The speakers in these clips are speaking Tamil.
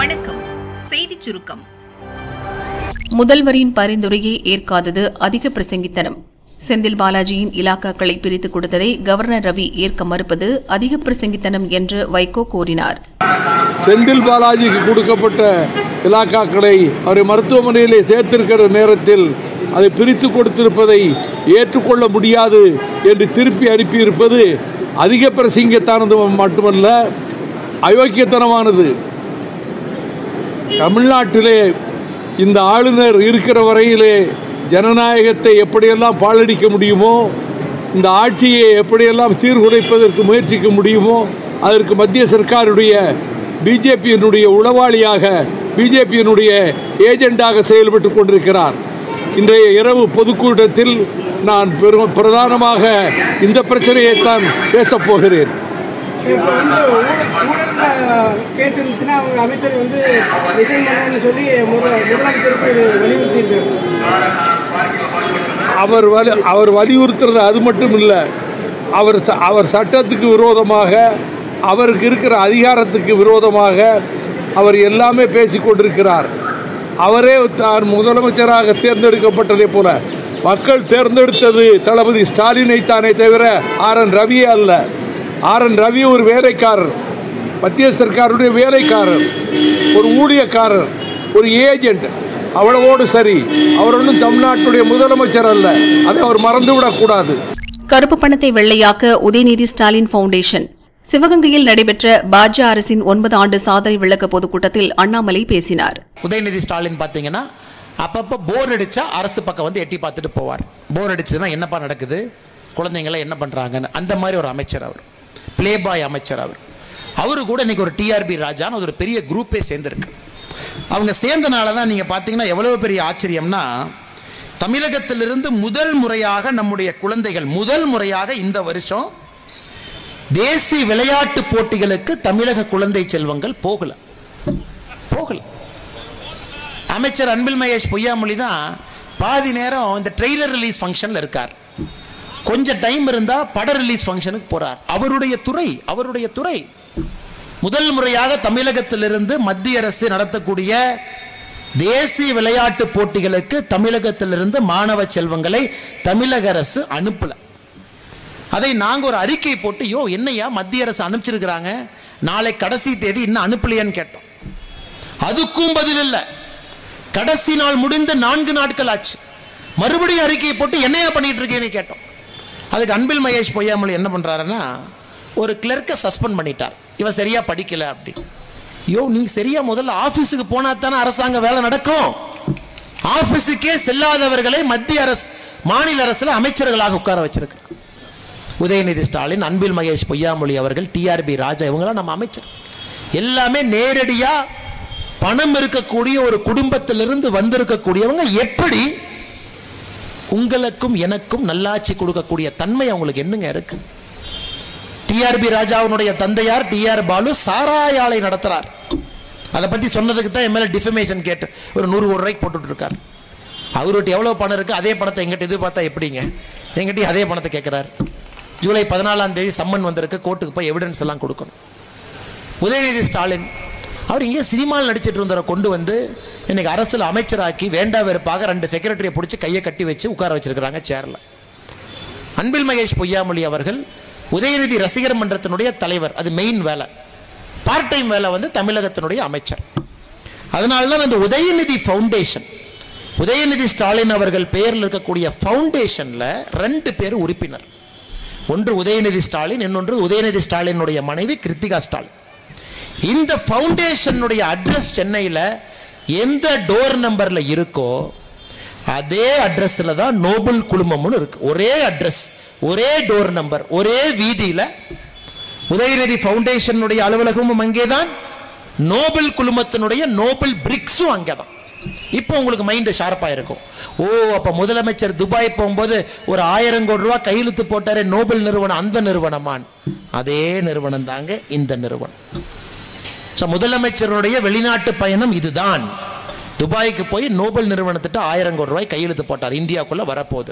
வணக்கம் செய்திச் சுருக்கம் முதல்வரின் பரிந்துரையை ஏற்காதது அதிக பிரசங்கித்தனம் செந்தில் பாலாஜியின் இலாக்காக்களை பிரித்துக் கொடுத்ததை கவர்னர் ரவி ஏற்க மறுப்பது அதிக பிரசங்கித்தனம் என்று வைகோ கூறினார் செந்தில் பாலாஜிக்கு கொடுக்கப்பட்ட இலாக்காக்களை அவரை மருத்துவமனையிலே சேர்த்திருக்கிற நேரத்தில் அதை பிரித்து கொடுத்திருப்பதை ஏற்றுக்கொள்ள முடியாது என்று திருப்பி அனுப்பியிருப்பது அதிக பிரசங்கத்தானது மட்டுமல்ல அயோக்கியத்தனமானது தமிழ்நாட்டிலே இந்த ஆளுநர் இருக்கிற வரையிலே ஜனநாயகத்தை எப்படியெல்லாம் பாழடிக்க முடியுமோ இந்த ஆட்சியை எப்படியெல்லாம் சீர்குலைப்பதற்கு முயற்சிக்க முடியுமோ அதற்கு மத்திய சர்க்காருடைய பிஜேபியினுடைய உளவாளியாக பிஜேபியினுடைய ஏஜெண்டாக செயல்பட்டு கொண்டிருக்கிறார் இன்றைய இரவு பொதுக்கூட்டத்தில் நான் பெரும் பிரதானமாக இந்த பிரச்சனையைத்தான் பேசப் போகிறேன் இப்போ வந்து ஊழல் ஊழல் கேஸ் இருந்துச்சுன்னா அவங்க அமைச்சர் வந்து ரிசைன் பண்ணணும்னு சொல்லி முத முதலமைச்சருக்கு வலியுறுத்தியிருக்காரு அவர் வலி அவர் வலியுறுத்துறது அது மட்டும் இல்லை அவர் ச- அவர் சட்டத்துக்கு விரோதமாக அவருக்கு இருக்கிற அதிகாரத்துக்கு விரோதமாக அவர் எல்லாமே பேசிக் கொண்டிருக்கிறார் அவரே தான் முதலமைச்சராக தேர்ந்தெடுக்கப்பட்டதை போல மக்கள் தேர்ந்தெடுத்தது தளபதி ஸ்டாலினை தானே தவிர ஆர் என் ரவியே அல்ல ஆர் என் ரவி ஒரு வேலைக்காரர் மத்திய சர்க்காருடைய வேலைக்காரர் ஒரு ஊழியக்காரர் ஒரு ஏஜென்ட் அவ்வளவோடு சரி அவர் ஒன்றும் தமிழ்நாட்டுடைய முதலமைச்சர் அல்ல அதை அவர் மறந்துவிடக்கூடாது கருப்பு பணத்தை வெள்ளையாக்க உதயநிதி ஸ்டாலின் ஃபவுண்டேஷன் சிவகங்கையில் நடைபெற்ற பாஜ அரசின் ஒன்பது ஆண்டு சாதனை விளக்க பொதுக்கூட்டத்தில் அண்ணாமலை பேசினார் உதயநிதி ஸ்டாலின் பார்த்தீங்கன்னா அப்பப்போ போர் அடிச்சா அரசு பக்கம் வந்து எட்டி பார்த்துட்டு போவார் போர் அடிச்சதுன்னா என்னப்பா நடக்குது குழந்தைங்களாம் என்ன பண்ணுறாங்கன்னு அந்த மாதிரி ஒரு அமைச்சர் அவர் ப்ளே பாய் அமைச்சர் அவர் அவரு கூட இன்னைக்கு ஒரு டிஆர்பி ராஜான்னு ஒரு பெரிய குரூப்பே சேர்ந்துருக்கு அவங்க சேர்ந்தனால தான் நீங்கள் பார்த்தீங்கன்னா எவ்வளோ பெரிய ஆச்சரியம்னா தமிழகத்திலிருந்து முதல் முறையாக நம்முடைய குழந்தைகள் முதல் முறையாக இந்த வருஷம் தேசிய விளையாட்டு போட்டிகளுக்கு தமிழக குழந்தை செல்வங்கள் போகல போகல அமைச்சர் அன்பில் மகேஷ் பொய்யாமொழி தான் பாதி நேரம் இந்த ட்ரெய்லர் ரிலீஸ் ஃபங்க்ஷனில் இருக்கார் கொஞ்சம் டைம் இருந்தால் பட ரிலீஸ் ஃபங்க்ஷனுக்கு போறார் அவருடைய துறை அவருடைய துறை முதல் முறையாக தமிழகத்திலிருந்து மத்திய அரசு நடத்தக்கூடிய தேசிய விளையாட்டு போட்டிகளுக்கு தமிழகத்திலிருந்து மாணவ செல்வங்களை தமிழக அரசு அனுப்பல அதை நாங்க ஒரு அறிக்கை போட்டு யோ என்னையா மத்திய அரசு அனுப்பிச்சிருக்கிறாங்க நாளை கடைசி தேதி இன்னும் அனுப்பலையான்னு கேட்டோம் அதுக்கும் பதில் இல்லை கடைசி நாள் முடிந்து நான்கு நாட்கள் ஆச்சு மறுபடியும் அறிக்கையை போட்டு என்னையா பண்ணிட்டு இருக்கேன்னு கேட்டோம் அதுக்கு அன்பில் மகேஷ் பொய்யாமொழி என்ன பண்றாருன்னா ஒரு கிளர்க்கை சஸ்பெண்ட் பண்ணிட்டார் இவன் சரியா படிக்கல அப்படின்னு யோ நீ சரியா முதல்ல ஆபீஸுக்கு போனா தானே அரசாங்க வேலை நடக்கும் ஆபீஸுக்கே செல்லாதவர்களை மத்திய அரசு மாநில அரசுல அமைச்சர்களாக உட்கார வச்சிருக்கிறார் உதயநிதி ஸ்டாலின் அன்பில் மகேஷ் பொய்யாமொழி அவர்கள் டிஆர்பி ராஜா இவங்களாம் நம்ம அமைச்சர் எல்லாமே நேரடியா பணம் இருக்கக்கூடிய ஒரு குடும்பத்திலிருந்து வந்திருக்கக்கூடியவங்க எப்படி உங்களுக்கும் எனக்கும் நல்லாட்சி கொடுக்கக்கூடிய தன்மை அவங்களுக்கு என்னங்க இருக்கு டிஆர்பி ராஜாவினுடைய தந்தையார் டிஆர் பாலு சாராய ஆலை நடத்துறார் அதை பத்தி சொன்னதுக்கு தான் என் மேல டிஃபமேஷன் கேட்டு ஒரு நூறு கோடி ரூபாய்க்கு போட்டுட்டு இருக்கார் அவர்கிட்ட எவ்வளவு பணம் இருக்கு அதே பணத்தை எங்கிட்ட எதிர்பார்த்தா எப்படிங்க எங்கிட்டயும் அதே பணத்தை கேட்கிறார் ஜூலை பதினாலாம் தேதி சம்மன் வந்திருக்கு கோர்ட்டுக்கு போய் எவிடன்ஸ் எல்லாம் கொடுக்கணும் உதயநிதி ஸ்டாலின் அவர் இங்கே சினிமாவில் நடிச்சிட்டு இருந்தவரை கொண்டு வந்து இன்னைக்கு அரசில் அமைச்சராக்கி வேண்டா வெறுப்பாக ரெண்டு செக்ரட்டரியை பிடிச்சி கையை கட்டி வச்சு உட்கார வச்சிருக்கிறாங்க சேர்ல அன்பில் மகேஷ் பொய்யாமொழி அவர்கள் உதயநிதி ரசிகர் மன்றத்தினுடைய தலைவர் அது மெயின் வேலை பார்ட் டைம் வேலை வந்து தமிழகத்தினுடைய அமைச்சர் அதனால தான் அந்த உதயநிதி ஃபவுண்டேஷன் உதயநிதி ஸ்டாலின் அவர்கள் பெயரில் இருக்கக்கூடிய ஃபவுண்டேஷன்ல ரெண்டு பேர் உறுப்பினர் ஒன்று உதயநிதி ஸ்டாலின் இன்னொன்று உதயநிதி ஸ்டாலினுடைய மனைவி கிருத்திகா ஸ்டாலின் இந்த ஃபவுண்டேஷனுடைய அட்ரஸ் சென்னையில் எந்த டோர் நம்பர்ல இருக்கோ அதே அட்ரஸ்ல தான் நோபல் குழுமம்னு இருக்கு ஒரே அட்ரஸ் ஒரே டோர் நம்பர் ஒரே வீதியில உதயநிதி ஃபவுண்டேஷனுடைய அலுவலகமும் அங்கேதான் நோபல் குழுமத்தினுடைய நோபல் பிரிக்ஸும் அங்கேதான் இப்போ உங்களுக்கு மைண்ட் ஷார்ப்பா இருக்கும் ஓ அப்ப முதலமைச்சர் துபாய் போகும்போது ஒரு ஆயிரம் கோடி ரூபாய் கையெழுத்து போட்டாரே நோபல் நிறுவனம் அந்த நிறுவனமான் அதே நிறுவனம் தாங்க இந்த நிறுவனம் ஸோ முதலமைச்சருடைய வெளிநாட்டு பயணம் இதுதான் துபாய்க்கு போய் நோபல் நிறுவனத்திட்ட ஆயிரம் கோடி ரூபாய் கையெழுத்து போட்டார் இந்தியாவுக்குள்ள வரப்போகுது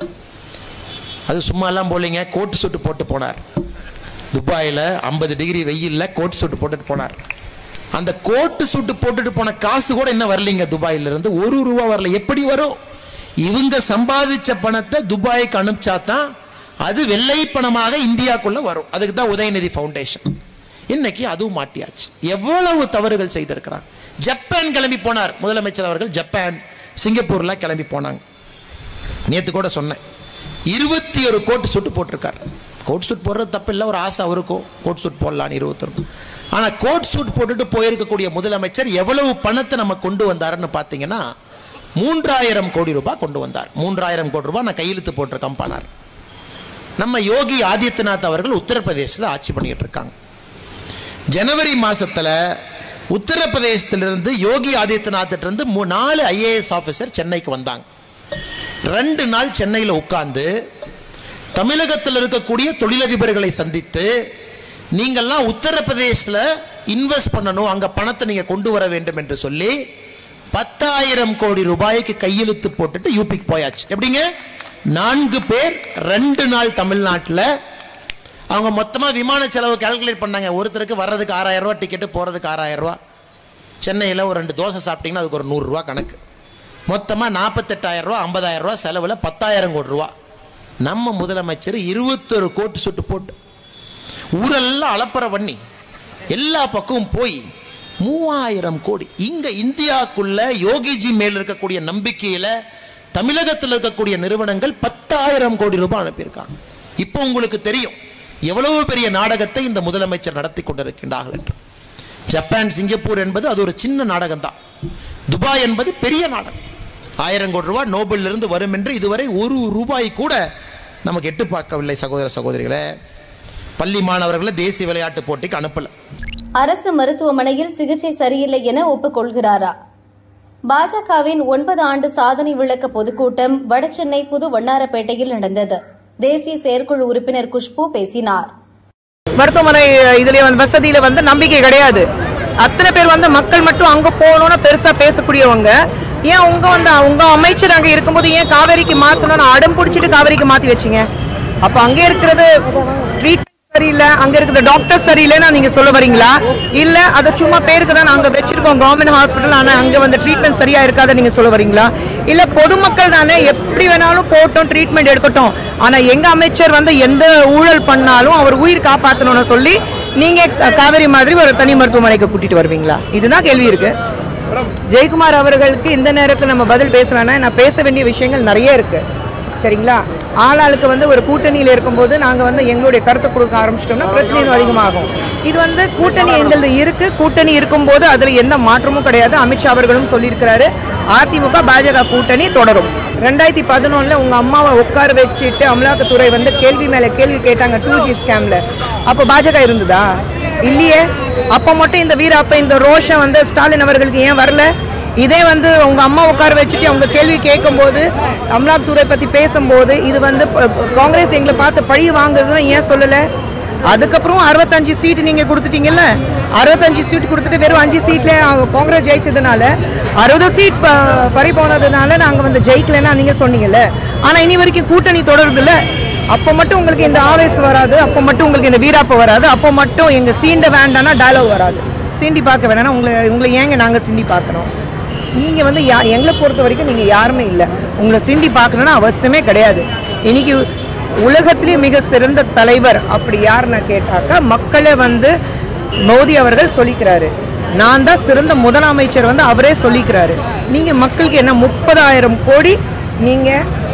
அது சும்மாலாம் போலிங்க கோட்டு சூட்டு போட்டு போனார் துபாயில் ஐம்பது டிகிரி வெயில்ல கோட் சூட்டு போட்டுட்டு போனார் அந்த கோட்டு சூட்டு போட்டுட்டு போன காசு கூட என்ன வரலைங்க துபாயில இருந்து ஒரு ரூபா வரல எப்படி வரும் இவங்க சம்பாதிச்ச பணத்தை துபாய்க்கு அனுப்பிச்சா தான் அது வெள்ளை பணமாக இந்தியாக்குள்ள வரும் அதுக்கு தான் உதயநிதி ஃபவுண்டேஷன் இன்னைக்கு அதுவும் மாட்டியாச்சு எவ்வளவு தவறுகள் செய்திருக்கிறாங்க ஜப்பான் கிளம்பி போனார் முதலமைச்சர் அவர்கள் ஜப்பான் சிங்கப்பூர்ல கிளம்பி போனாங்க நேத்து கூட சொன்னேன் இருபத்தி ஒரு கோட் சூட் போட்டிருக்காரு கோட் சூட் போடுறது தப்பு இல்லை ஒரு ஆசை அவருக்கும் கோட் சூட் போடலான்னு இருபத்தொன்று ஆனால் கோட் சூட் போட்டுட்டு போயிருக்கக்கூடிய முதலமைச்சர் எவ்வளவு பணத்தை நம்ம கொண்டு வந்தாருன்னு பார்த்தீங்கன்னா மூன்றாயிரம் கோடி ரூபாய் கொண்டு வந்தார் மூன்றாயிரம் கோடி ரூபாய் நான் கையெழுத்து போட்டிருக்கேன் பானார் நம்ம யோகி ஆதித்யநாத் அவர்கள் உத்தரப்பிரதேசத்தில் ஆட்சி பண்ணிட்டு இருக்காங்க ஜனவரி மாசத்துல உத்தரப்பிரதேசத்திலிருந்து யோகி ஆதித்யநாத் இருந்து மூ- நாலு ஐஏஎஸ் ஆபீசர் சென்னைக்கு வந்தாங்க ரெண்டு நாள் சென்னையில் உட்கார்ந்து தமிழகத்தில் இருக்கக்கூடிய தொழிலதிபர்களை சந்தித்து நீங்கள்லாம் உத்தரப்பிரதேசில் இன்வெஸ்ட் பண்ணணும் அங்க பணத்தை நீங்க கொண்டு வர வேண்டும் என்று சொல்லி பத்தாயிரம் கோடி ரூபாய்க்கு கையெழுத்து போட்டுட்டு யூபிக்கு போயாச்சு எப்படிங்க நான்கு பேர் ரெண்டு நாள் தமிழ்நாட்டில் அவங்க மொத்தமா விமான செலவு கால்குலேட் பண்ணாங்க ஒருத்தருக்கு வர்றதுக்கு ஆறாயிரம் ரூபாய் டிக்கெட்டு போறதுக்கு ஆறாயிரம் ரூபாய் சென்னையில் ஒரு ரெண்டு தோசை சாப்பிட்டீங்கன்னா அதுக்கு ஒரு நூறுரூவா கணக்கு மொத்தமாக நாற்பத்தெட்டாயிரம் ரூபா ஐம்பதாயிரம் ரூபா செலவில் பத்தாயிரம் கோடி ரூபா நம்ம முதலமைச்சர் இருபத்தொரு கோட்டு சுட்டு போட்டு ஊரெல்லாம் அலப்பற பண்ணி எல்லா பக்கமும் போய் மூவாயிரம் கோடி இங்க இந்தியாக்குள்ள யோகிஜி மேல் இருக்கக்கூடிய நம்பிக்கையில தமிழகத்தில் இருக்கக்கூடிய நிறுவனங்கள் பத்தாயிரம் கோடி ரூபாய் அனுப்பியிருக்காங்க இப்போ உங்களுக்கு தெரியும் எவ்வளவு பெரிய நாடகத்தை இந்த முதலமைச்சர் நடத்தி கொண்டிருக்கின்றார்கள் என்று ஜப்பான் சிங்கப்பூர் என்பது அது ஒரு சின்ன நாடகம் தான் துபாய் என்பது பெரிய நாடகம் ஆயிரம் கோடி ரூபாய் நோபல்ல இருந்து வரும் என்று இதுவரை ஒரு ரூபாய் கூட நமக்கு எட்டு பார்க்கவில்லை சகோதர சகோதரிகளே பள்ளி மாணவர்களை தேசிய விளையாட்டு போட்டிக்கு அனுப்பல அரசு மருத்துவமனையில் சிகிச்சை சரியில்லை என ஒப்புக்கொள்கிறாரா பாஜகவின் ஒன்பது ஆண்டு சாதனை விளக்க பொதுக்கூட்டம் வடசென்னை புது வண்ணாரப்பேட்டையில் நடந்தது தேசிய செயற்குழு உறுப்பினர் குஷ்பு பேசினார் மருத்துவமனை இதுல வந்து வசதியில வந்து நம்பிக்கை கிடையாது அத்தனை பேர் வந்து மக்கள் மட்டும் அங்க போகணும்னு பெருசா பேசக்கூடியவங்க ஏன் உங்க வந்து உங்க அமைச்சர் அங்க இருக்கும்போது ஏன் காவேரிக்கு மாத்தணும்னு அடம் பிடிச்சிட்டு காவேரிக்கு மாத்தி வச்சீங்க அப்ப அங்க இருக்கிறது ட்ரீட்மெண்ட் சரியில்லை அங்க இருக்கிற டாக்டர் சரியில்லைன்னு நீங்க சொல்ல வரீங்களா இல்ல அதை சும்மா பேருக்கு தான் நாங்க வச்சிருக்கோம் கவர்மெண்ட் ஹாஸ்பிட்டல் ஆனா அங்க வந்து ட்ரீட்மெண்ட் சரியா இருக்காத நீங்க சொல்ல வரீங்களா இல்ல பொதுமக்கள் தானே எப்படி வேணாலும் போட்டோம் ட்ரீட்மெண்ட் எடுக்கட்டும் ஆனா எங்க அமைச்சர் வந்து எந்த ஊழல் பண்ணாலும் அவர் உயிர் காப்பாத்தணும்னு சொல்லி நீங்க க- காவேரி மாதிரி ஒரு தனி மருத்துவமனைக்கு கூட்டிட்டு வருவீங்களா இதுதான் கேள்வி இருக்கு ஜெயக்குமார் அவர்களுக்கு இந்த நேரத்தில் நம்ம பதில் பேச வேணாம் நான் பேச வேண்டிய விஷயங்கள் நிறைய இருக்கு சரிங்களா ஆளாளுக்கு வந்து ஒரு கூட்டணியில் இருக்கும்போது நாங்கள் வந்து எங்களுடைய கருத்தை கொடுக்க ஆரம்பிச்சிட்டோம்னா பிரச்சனை இன்னும் அதிகமாகும் இது வந்து கூட்டணி எங்களது இருக்கு கூட்டணி இருக்கும்போது அதில் எந்த மாற்றமும் கிடையாது அமித்ஷா அவர்களும் சொல்லியிருக்கிறாரு அதிமுக பாஜக கூட்டணி தொடரும் ரெண்டாயிரத்தி பதினொன்னுல உங்க அம்மாவை உட்கார வச்சுட்டு அமலாக்கத்துறை வந்து கேள்வி மேல கேள்வி கேட்டாங்க டூ ஜி ஸ்கேம்ல அப்போ பாஜக இருந்ததா இல்லையே அப்ப மட்டும் இந்த வீர அப்ப இந்த ரோஷம் வந்து ஸ்டாலின் அவர்களுக்கு ஏன் வரல இதே வந்து உங்க அம்மா உட்கார வச்சுட்டு அவங்க கேள்வி கேட்கும்போது அமலாக்கத்துறை பத்தி பேசும்போது இது வந்து ப- காங்கிரஸ் எங்களை பார்த்து பழி வாங்குறதுன்னு ஏன் சொல்லல அதுக்கப்புறம் அறுபத்தஞ்சு சீட் நீங்க கொடுத்துட்டீங்கல்ல அறுபத்தஞ்சு சீட் கொடுத்துட்டு வெறும் அஞ்சு சீட்ல அவங்க காங்கிரஸ் ஜெயிச்சதுனால அறுபது சீட் ப- பறி போனதுனால நாங்க வந்து ஜெயிக்கலன்னா நீங்க சொன்னீங்கல்ல ஆனா இனி வரைக்கும் கூட்டணி தொடருதுல்ல அப்போ மட்டும் உங்களுக்கு இந்த ஆவேசம் வராது அப்போ மட்டும் உங்களுக்கு இந்த வீராப்பு வராது அப்போ மட்டும் எங்க சீண்ட வேண்டாம்னா டயலாக் வராது சீண்டி பார்க்க வேணாம்னா உங்களை உங்களை ஏங்க நாங்க சீண்டி பார்க்கணும் நீங்க வந்து யா எங்களை பொறுத்த வரைக்கும் நீங்க யாருமே இல்லை உங்களை சீண்டி பார்க்கணும்னா அவசியமே கிடையாது இன்னைக்கு உலகத்திலே மிக சிறந்த தலைவர் அப்படி யாருன்னு கேட்டாக்கா மக்களை வந்து மோடி அவர்கள் சொல்லிக்கிறாரு நான் தான் சிறந்த முதலமைச்சர் வந்து அவரே சொல்லிக்கிறாரு நீங்க மக்களுக்கு என்ன முப்பதாயிரம் கோடி நீங்க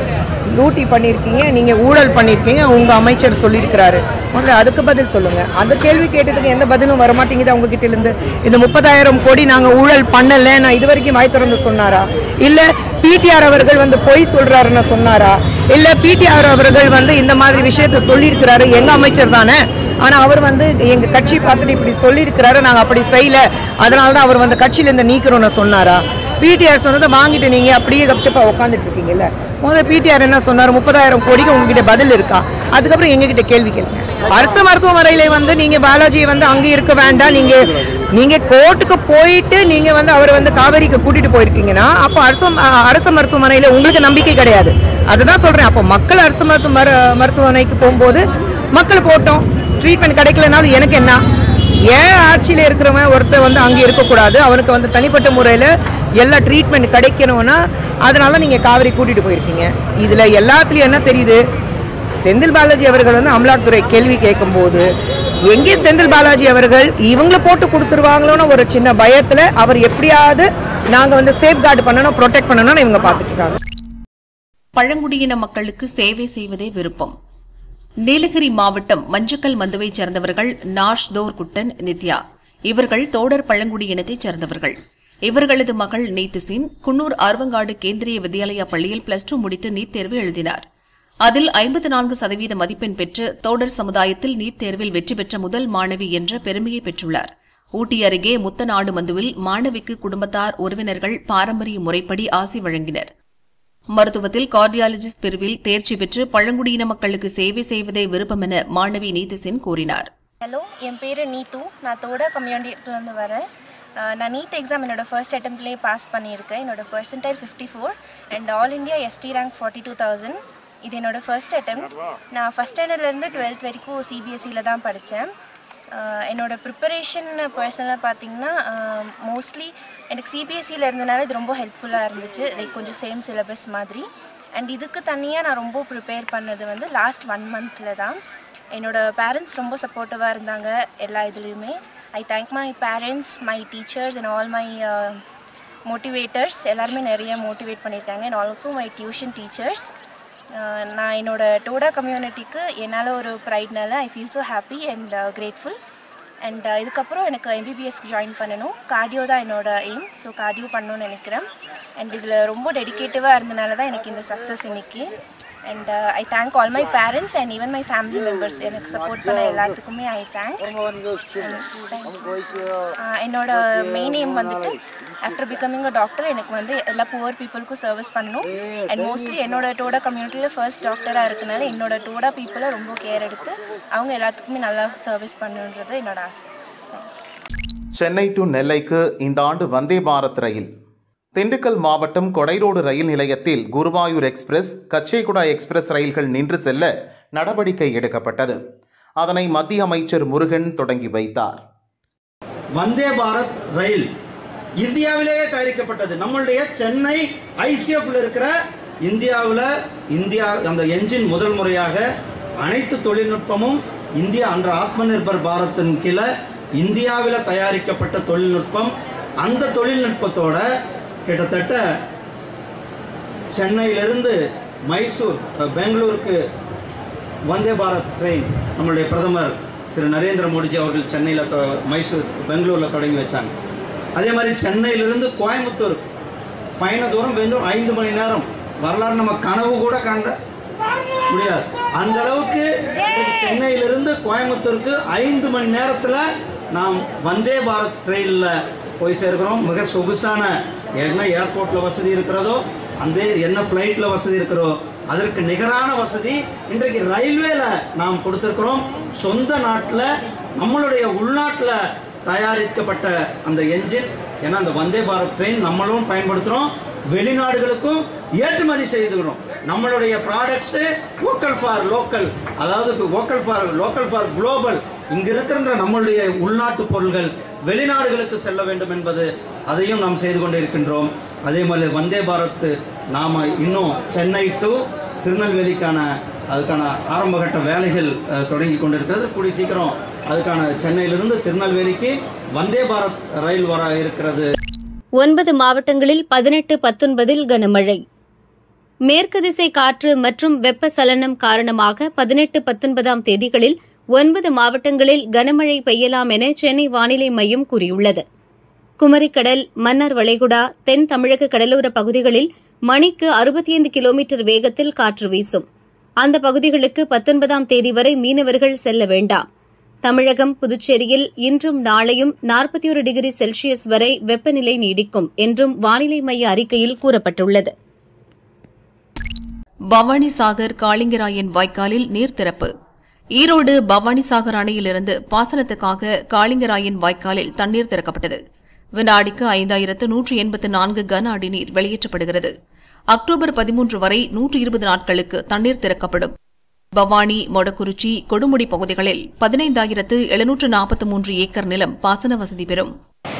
லூட்டி பண்ணியிருக்கீங்க நீங்க ஊழல் பண்ணியிருக்கீங்க உங்க அமைச்சர் சொல்லியிருக்கிறாரு முதல்ல அதுக்கு பதில் சொல்லுங்க அந்த கேள்வி கேட்டதுக்கு எந்த பதிலும் வரமாட்டேங்குது அவங்க கிட்ட இருந்து இந்த முப்பதாயிரம் கோடி நாங்க ஊழல் பண்ணல நான் இது வரைக்கும் வாய் திறந்து சொன்னாரா இல்ல பிடிஆர் அவர்கள் வந்து பொய் சொல்றாருன்னு சொன்னாரா இல்ல பிடிஆர் அவர்கள் வந்து இந்த மாதிரி விஷயத்த சொல்லியிருக்கிறாரு எங்க அமைச்சர் தானே ஆனா அவர் வந்து எங்க கட்சி பார்த்துட்டு இப்படி சொல்லியிருக்கிறாரு நாங்க அப்படி செய்யல அதனால தான் அவர் வந்து கட்சியில இருந்து நீக்கிறோம்னு சொன்னாரா பிடிஆர் சொன்னதை வாங்கிட்டு நீங்க அப்படியே கப்சப்பா உட்காந்துட்டு இருக்கீங்கல்ல முதல்ல பிடிஆர் என்ன சொன்னாரு முப்பதாயிரம் கோடிக்கு உங்ககிட்ட பதில் இருக்கா அதுக்கப்புறம் எங்ககிட்ட கேள்வி கேளுங்க அரசு மருத்துவமனையில வந்து நீங்க பாலாஜியை வந்து அங்க இருக்க வேண்டாம் நீங்க நீங்க கோர்ட்டுக்கு போயிட்டு நீங்க வந்து அவரை வந்து காவேரிக்கு கூட்டிட்டு போயிருக்கீங்கன்னா அப்போ அரசு அஹ், அரசு மருத்துவமனையில உங்களுக்கு நம்பிக்கை கிடையாது அதுதான் சொல்றேன் அப்போ மக்கள் அரசு மருத்துவ மரு- மருத்துவமனைக்கு போகும்போது மக்கள் போட்டோம் ட்ரீட்மெண்ட் கிடைக்கலனாலும் எனக்கு என்ன ஏன் ஆட்சியில் இருக்கிறவன் ஒருத்தர் வந்து அங்கே இருக்கக்கூடாது அவனுக்கு வந்து தனிப்பட்ட முறையில் எல்லா ட்ரீட்மெண்ட் கிடைக்கணும்னா அதனால நீங்கள் காவிரி கூட்டிகிட்டு போயிருக்கீங்க இதில் எல்லாத்துலேயும் என்ன தெரியுது செந்தில் பாலாஜி அவர்கள் வந்து அமலாக்கத்துறை கேள்வி கேட்கும்போது எங்கே செந்தில் பாலாஜி அவர்கள் இவங்கள போட்டு கொடுத்துருவாங்களோன்னு ஒரு சின்ன பயத்தில் அவர் எப்படியாவது நாங்கள் வந்து சேஃப்கார்டு பண்ணணும் ப்ரொடெக்ட் பண்ணணும்னு இவங்க பார்த்துட்டு இருக்காங்க பழங்குடியின மக்களுக்கு சேவை செய்வதே விருப்பம் நீலகிரி மாவட்டம் மஞ்சக்கல் மந்துவைச் சேர்ந்தவர்கள் நாஷ் தோர் குட்டன் நித்யா இவர்கள் தோடர் பழங்குடியினத்தைச் சேர்ந்தவர்கள் இவர்களது மகள் நீத்துசின் குன்னூர் ஆர்வங்காடு கேந்திரிய வித்யாலயா பள்ளியில் பிளஸ் டூ முடித்து நீட் தேர்வு எழுதினார் அதில் ஐம்பத்து நான்கு சதவீத மதிப்பெண் பெற்று தோடர் சமுதாயத்தில் நீட் தேர்வில் வெற்றி பெற்ற முதல் மாணவி என்ற பெருமையை பெற்றுள்ளார் ஊட்டி அருகே முத்தநாடு மந்துவில் மாணவிக்கு குடும்பத்தார் உறவினர்கள் பாரம்பரிய முறைப்படி ஆசி வழங்கினர் மருத்துவத்தில் கார்டியாலஜிஸ்ட் பிரிவில் தேர்ச்சி பெற்று பழங்குடியின மக்களுக்கு சேவை செய்வதே விருப்பம் என மாணவி நீதிசின் கூறினார் ஹலோ என் பேர் நீத்து நான் தோட கம்யூனிட்டிலேருந்து வரேன் அஹ் நான் நீட் எக்ஸாம் என்னோட ஃபர்ஸ்ட் அட்டம்ப்ட்லேயே பாஸ் பண்ணியிருக்கேன் என்னோட percentile fifty four and all India ST rank forty two thousand இது என்னோட ஃபர்ஸ்ட் அட்டெம்ப்ட் நான் ஃபஸ்ட் ஸ்டாண்டர்ட்லேருந்து டுவெல்த் வரைக்கும் சிபிஎஸ்சியில் தான் படித்தேன் என்னோட ப்ரிப்பரேஷன் பர்சனலாக பார்த்தீங்கன்னா மோஸ்ட்லி எனக்கு சிபிஎஸ்சியில் இருந்தனால இது ரொம்ப ஹெல்ப்ஃபுல்லாக இருந்துச்சு லைக் கொஞ்சம் சேம் சிலபஸ் மாதிரி அண்ட் இதுக்கு தனியாக நான் ரொம்ப ப்ரிப்பேர் பண்ணது வந்து லாஸ்ட் ஒன் மந்தில் தான் என்னோட பேரண்ட்ஸ் ரொம்ப சப்போர்ட்டிவாக இருந்தாங்க எல்லா இதுலேயுமே I thank my parents my teachers and all my motivators எல்லாருமே நிறைய மோட்டிவேட் பண்ணியிருக்காங்க and also my tuition teachers நான் என்னோட டோடா கம்யூனிட்டிக்கு என்னால் ஒரு ப்ரைட்னால I feel so happy and grateful and இதுக்கப்புறம் எனக்கு எம்பிபிஎஸ்க்கு ஜாயின் பண்ணணும் கார்டியோ தான் என்னோட எய்ம் ஸோ கார்டியோ பண்ணணும்னு நினைக்கிறேன் அண்ட் இதில் ரொம்ப டெடிக்கேட்டிவாக இருந்தனால தான் எனக்கு இந்த சக்ஸஸ் இன்னைக்கு and I thank all my parents and even my family members எனக்கு சப்போர்ட் பண்ண எல்லாத்துக்குமே ஐ தேங்க் என்னோட மெயின் எய்ம் வந்துட்டு ஆஃப்டர் பிகமிங் அ டாக்டர் எனக்கு வந்து எல்லா புவர் பீப்புளுக்கும் சர்வீஸ் பண்ணணும் அண்ட் மோஸ்ட்லி என்னோட டோடா கம்யூனிட்டியில் ஃபர்ஸ்ட் டாக்டராக இருக்கனால என்னோட டோடா பீப்புளை ரொம்ப கேர் எடுத்து அவங்க எல்லாத்துக்குமே நல்லா சர்வீஸ் பண்ணணுன்றது என்னோட ஆசை சென்னை டு நெல்லைக்கு இந்த ஆண்டு வந்தே பாரத் ரயில் திண்டுக்கல் மாவட்டம் கொடைரோடு ரயில் நிலையத்தில் குருவாயூர் எக்ஸ்பிரஸ் கச்சேகுடா எக்ஸ்பிரஸ் ரயில்கள் நின்று செல்ல நடவடிக்கை எடுக்கப்பட்டது அதனை மத்திய அமைச்சர் முருகன் தொடங்கி வைத்தார் வந்தே பாரத் ரயில் இந்தியாவிலேயே தயாரிக்கப்பட்டது நம்மளுடைய சென்னை ஐசிஎஃப்ல இருக்கிற இந்தியாவில் இந்தியா அந்த என்ஜின் முதல் முறையாக அனைத்து தொழில்நுட்பமும் இந்தியா அன்ற ஆத்ம நிர்பர் பாரத்தின் கீழே இந்தியாவில் தயாரிக்கப்பட்ட தொழில்நுட்பம் அந்த தொழில்நுட்பத்தோட கிட்டத்தட்ட சென்னையிலிருந்து மைசூர் பெங்களூருக்கு வந்தே பாரத் ட்ரெயின் நம்மளுடைய பிரதமர் திரு நரேந்திர மோடிஜி அவர்கள் சென்னையில் தொ- மைசூர் பெங்களூரில் தொடங்கி வச்சாங்க அதே மாதிரி சென்னையிலிருந்து கோயம்புத்தூருக்கு பயண தூரம் வெறும் ஐந்து மணி நேரம் வரலாறு நம்ம கனவு கூட காண்ட முடியாது அந்த அளவுக்கு இன்னைக்கு சென்னையிலிருந்து கோயம்புத்தூருக்கு ஐந்து மணி நேரத்துல நாம் வந்தே பாரத் ட்ரெயின்ல போய் சேர்க்கிறோம் மிக சொகுசான என்ன ஏர்போர்ட்ல வசதி இருக்கிறதோ அந்த என்ன பிளைட்ல வசதி இருக்கிறதோ அதற்கு நிகரான வசதி இன்றைக்கு ரயில்வேல நாம் கொடுத்திருக்கிறோம் சொந்த நாட்டுல நம்மளுடைய உள்நாட்டுல தயாரிக்கப்பட்ட அந்த என்ஜின் ஏன்னா அந்த வந்தே பாரத் ட்ரெயின் நம்மளும் பயன்படுத்துறோம் வெளிநாடுகளுக்கும் ஏற்றுமதி செய்துகிறோம் நம்மளுடைய ப்ராடக்ட்ஸ் லோக்கல் ஃபார் லோக்கல் அதாவது local for local for global இங்க இருக்கின்ற நம்மளுடைய உள்நாட்டு பொருள்கள் வெளிநாடுகளுக்கு செல்ல வேண்டும் என்பது அதையும் நாம் செய்து கொண்டு இருக்கின்றோம் அதே மாதிரி வந்தே பாரத் நாம இன்னும் சென்னை டு திருநெல்வேலிக்கான அதுக்கான ஆரம்பகட்ட வேலைகள் அஹ், தொடங்கி கொண்டிருக்கிறது கூடிய சீக்கிரம் அதுக்கான சென்னையிலிருந்து திருநெல்வேலிக்கு வந்தே பாரத் ரயில் வர இருக்கிறது ஒன்பது மாவட்டங்களில் பதினெட்டு பத்தொன்பதில் கனமழை மேற்கு திசை காற்று மற்றும் வெப்பசலனம் காரணமாக பதினெட்டு பத்தொன்பதாம் தேதிகளில் ஒன்பது மாவட்டங்களில் கனமழை பெய்யலாம் என சென்னை வானிலை மையம் கூறியுள்ளது குமரிக்கடல் மன்னார் வளைகுடா தென் தமிழக கடலோர பகுதிகளில் மணிக்கு அறுபத்தி ஐந்து கிலோமீட்டர் வேகத்தில் காற்று வீசும் அந்த பகுதிகளுக்கு பத்தொன்பதாம் தேதி வரை மீனவர்கள் செல்ல வேண்டாம் தமிழகம் புதுச்சேரியில் இன்றும் நாளையும் நாற்பத்தி ஒரு டிகிரி செல்சியஸ் வரை வெப்பநிலை நீடிக்கும் என்றும் வானிலை மைய அறிக்கையில் கூறப்பட்டுள்ளது பவானிசாகர் காளிங்கராயன் வாய்க்காலில் நீர் திறப்பு ஈரோடு பவானிசாகர் அணையிலிருந்து பாசனத்துக்காக காளிங்கராயன் வாய்க்காலில் தண்ணீர் திறக்கப்பட்டது வினாடிக்கு ஐந்தாயிரத்து நூற்று எண்பத்து நான்கு கன அடி நீர் வெளியேற்றப்படுகிறது அக்டோபர் பதிமூன்று வரை நூற்று இருபது நாட்களுக்கு தண்ணீர் திறக்கப்படும் பவானி மொடக்குறிச்சி கொடுமுடி பகுதிகளில் பதினைந்தாயிரத்து எழுநூற்று நாற்பத்தி மூன்று ஏக்கர் நிலம் பாசன வசதி பெறும்